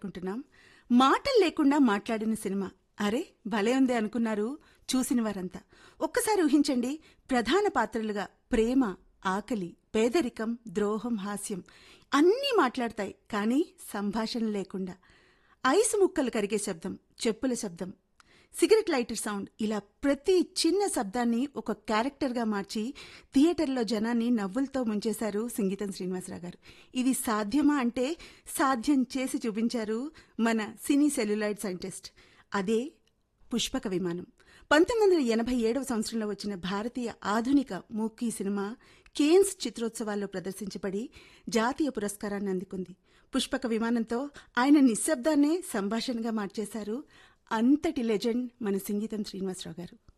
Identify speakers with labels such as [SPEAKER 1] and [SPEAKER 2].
[SPEAKER 1] మాట్లాడుకుంటున్నాం మాటలు లేకుండా మాట్లాడిన సినిమా అరే భలే ఉంది అనుకున్నారు చూసిన వారంతా ఒక్కసారి ఊహించండి ప్రధాన పాత్రలుగా ప్రేమ ఆకలి పేదరికం ద్రోహం హాస్యం అన్నీ మాట్లాడతాయి కానీ సంభాషణ లేకుండా ఐసు ముక్కలు కరిగే శబ్దం చెప్పుల శబ్దం సిగరెట్ లైటర్ సౌండ్ ఇలా ప్రతి చిన్న శబ్దాన్ని ఒక క్యారెక్టర్గా మార్చి థియేటర్లో జనాన్ని నవ్వులతో ముంచేశారు సంగీతం శ్రీనివాసరావు గారు ఇది సాధ్యమా అంటే సాధ్యం చేసి చూపించారు మన సినీ సెల్యులాయిడ్ సైంటిస్ట్ అదే పుష్పక విమానం పంతొమ్మిది వందల ఎనభై ఏడవ సంవత్సరంలో వచ్చిన భారతీయ ఆధునిక మూకీ సినిమా కేన్స్ చిత్రోత్సవాల్లో ప్రదర్శించబడి జాతీయ పురస్కారాన్ని అందుకుంది పుష్పక విమానంతో ఆయన నిశ్శబ్దాన్నే సంభాషణగా మార్చేశారు అంతటి లెజెండ్ మన సంగీతం శ్రీనివాసరావు గారు